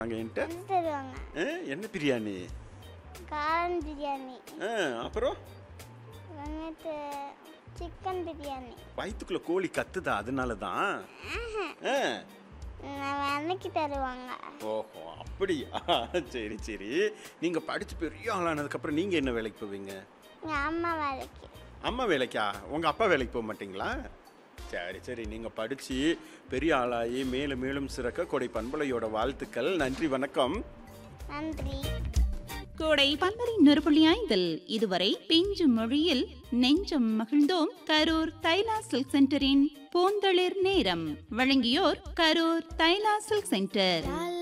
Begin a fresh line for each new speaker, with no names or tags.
அங்க என்கிட்ட
வந்து தருவாங்க
ஆ, என்ன பிரியாணி
காரம் பிரியாணி
ஆ, அப்புறம்
வந்துட்டு சிக்கன் பிரியாணி
வயிற்றுக்குள்ள கோழி கத்துதா அதனால தான் ஆ.
அன்னைக்கு தருவாங்க
ஓஹோ அப்படியா சரி சரி நீங்க படிச்சு பெரிய ஆளானதுக்கப்புறம் நீங்க என்ன வேலைக்கு போவீங்க
எங்கள் அம்மா வேலைக்கு
அம்மா வேலைக்கா உங்க அப்பா வேலைக்கு போக மாட்டீங்களா சரி சரி நீங்க படிச்சு பெரிய ஆளாகி மேலும் மேலும் சிறக்க கொடை பண்பலையோட வாழ்த்துக்கள் நன்றி வணக்கம்
நன்றி
கோடை பந்தரி நொறுபுள்ளி ஐந்தில் இதுவரை பிஞ்சு மொழியில் நெஞ்சம் மகிழ்ந்தோம் கரூர் தைலா சில்க் சென்டரின் பூந்தளிர் நேரம் வழங்கியோர் கரூர் தைலா சில்க் சென்டர்